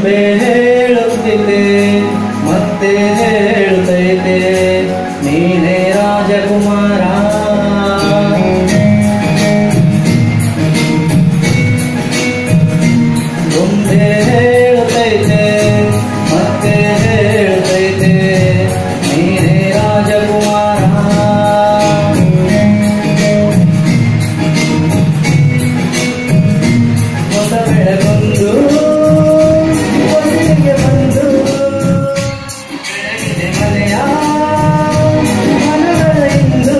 ಗೊಂಬೆ ಹೇಳುತ್ತಿದ್ದೆ ಮತ್ತೆ ಹೇಳುತ್ತೈತೆ ನೀನೇ ರಾಜಕುಮಾರ ಗೊಂಬೆ ಹೇಳುತ್ತೈತೆ ಮತ್ತೆ ಹೇಳುತ್ತೈತೆ ನೀನೇ ರಾಜಕುಮಾರ ಹೊಸ ಬೆಳಗೊಂದು ಹೊಸಿಗೆ ಬಂದು ಬೆಳಗಿದೆ ಮನೆಯ ಮನಗಳ ಇಂದು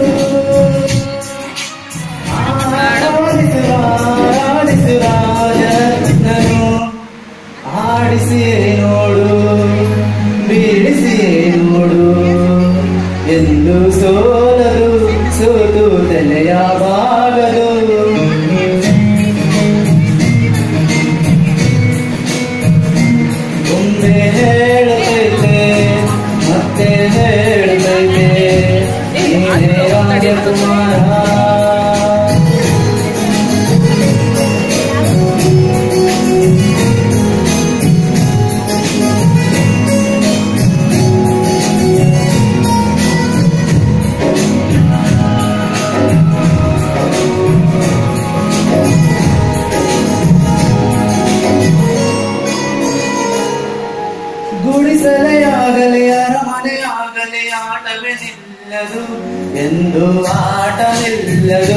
ಆಡಿಸುವ ಆಡಿಸುವ ರಾಜನನ್ನು ಆಡಿಸಿಯೇ ನೋಡು ಬೀಳಿಸಿಯೇ ನೋಡು ಎಂದು ಸೋಲದು ಸೋತು ತಲೆಯ ಬಾಗದು ಗೊಂಬೆ ಹೇಳುತ್ತೈತೆ ಮತ್ತೆ ಹೇಳುತ್ತೈತೆ ನೀನೇ ರಾಜಕುಮಾರ ಗುಡಿಸಲೇ ಆಗಲಿ ಅರಮನೆ ಆಗಲಿ ಆಟವೇ ನಿಲ್ಲದು ಎಂದು ಆಟ ನಿಲ್ಲದು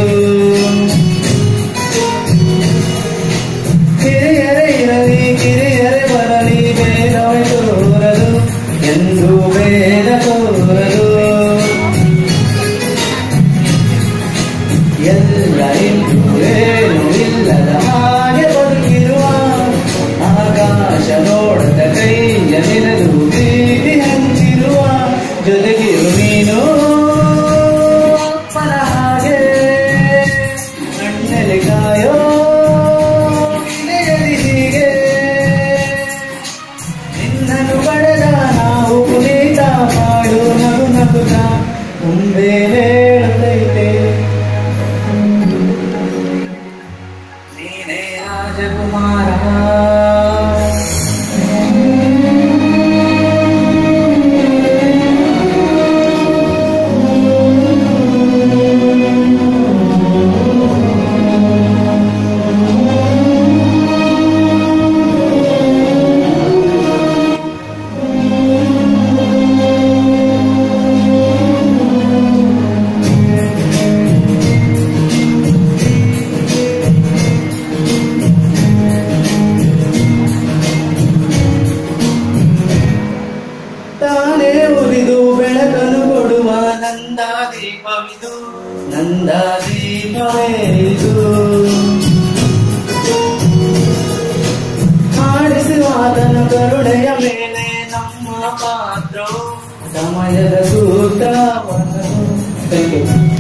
ಹಿರಿಯರೇ ಇರಲಿ ಕಿರಿಯರೇ ಬರಲಿ ಭೇದವೇ ತೋರದು ಎಂದು ಭೇದ ತೋರದು ಎಲ್ಲ ಇದ್ದು ಏನು ಇಲ್ಲದ ಹಾಗೆ ಬದುಕಿರುವ ಆಕಾಶ ನೋಡದ ಕೈಯ ನೆನೆದು ಪ್ರೀತಿ ಹಂಚಿರುವ ಜೊತೆಗಿರು ನೀನು ಅಪ್ಪನ ಹಾಗೆ ಕಣ್ಣಲ್ಲಿ ಕಾಯೋ ಇಲೆಯಲ್ಲಿ ಹೀಗೆ ನಿನ್ನನ್ನು ಪಡೆದ ನಾವು ಕುಣಿತ ಮಾಡು ನಗು ನಗುತ್ತ ಮುಂದೆ ಹೇಳುತ್ತೈತೆ ನೀನೇ ರಾಜಕುಮಾರ ತಾನೇ ಉರಿದು ಬೆಳಕನ್ನು ಕೊಡುವ ನಂದ ದೀಪವಿದು ನಂದ ದೀಪವೇ ಇದು ಆಡಿಸುವ ಆತನ ಕರುಣೆಯ ಮೇಲೆ ನಮ್ಮ ಪಾತ್ರವು ಸಮಯದ ಸೂತ್ರವನ್ನು Thank you.